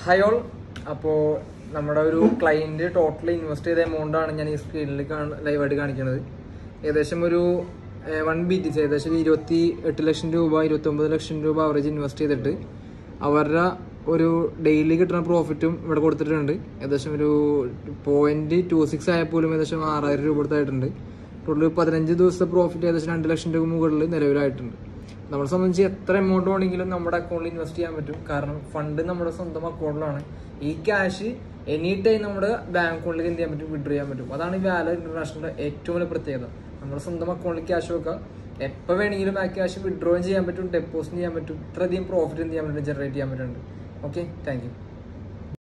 hi all അപ്പോൾ നമ്മുടെ ഒരു ക്ലയന്റ് ടോട്ടൽ ഇൻവെസ്റ്റ് ചെയ്ത എമൗണ്ട് ആണ് ഞാൻ ഈ സ്ക്രീനിൽ ലൈവായിട്ട് കാണിക്കുന്നത് ഏകദേശം ഒരു വൺ ബി ടി സി ഏകദേശം ഒരു ഇരുപത്തി എട്ട് ലക്ഷം രൂപ ഇരുപത്തി ഒമ്പത് ലക്ഷം രൂപ അവറേജ് ഇൻവെസ്റ്റ് ചെയ്തിട്ട് അവരുടെ ഒരു ഡെയിലി കിട്ടുന്ന പ്രോഫിറ്റും ഇവിടെ കൊടുത്തിട്ടുണ്ട് ഏകദേശം ഒരു പോയിന്റ് ടു സിക്സ് ആയാൽ പോലും ഏകദേശം ആറായിരം രൂപ കൊടുത്തായിട്ടുണ്ട് ടോട്ടൽ പതിനഞ്ച് ദിവസത്തെ പ്രോഫിറ്റ് ഏകദേശം രണ്ട് ലക്ഷം രൂപ മുകളിൽ നിലവിലായിട്ടുണ്ട് നമ്മളെ സംബന്ധിച്ച് എത്ര എമൗണ്ട് വേണമെങ്കിലും നമ്മുടെ അക്കൗണ്ടിൽ ഇൻവെസ്റ്റ് ചെയ്യാൻ പറ്റും കാരണം ഫണ്ട് നമ്മുടെ സ്വന്തം അക്കൗണ്ടിലാണ് ഈ ക്യാഷ് എനി ടൈം നമ്മുടെ ബാങ്ക് അക്കൗണ്ടിലേക്ക് എന്ത് ചെയ്യാൻ പറ്റും വിഡ്രോ ചെയ്യാൻ പറ്റും അതാണ് ഈ വാല ഇന്റർനാഷണലിന്റെ ഏറ്റവും വലിയ പ്രത്യേകത നമ്മുടെ സ്വന്തം അക്കൗണ്ടിൽ ക്യാഷ് വെക്കാം എപ്പോൾ വേണമെങ്കിലും ആ ക്യാഷ് വിഡ്രോയും ചെയ്യാൻ പറ്റും ഡെപ്പോസിറ്റ് ചെയ്യാൻ പറ്റും ഇത്രയധികം പ്രോഫിറ്റ് എന്ത് ചെയ്യാൻ പറ്റും ജനറേറ്റ് ചെയ്യാൻ പറ്റുന്നുണ്ട് ഓക്കെ താങ്ക് യു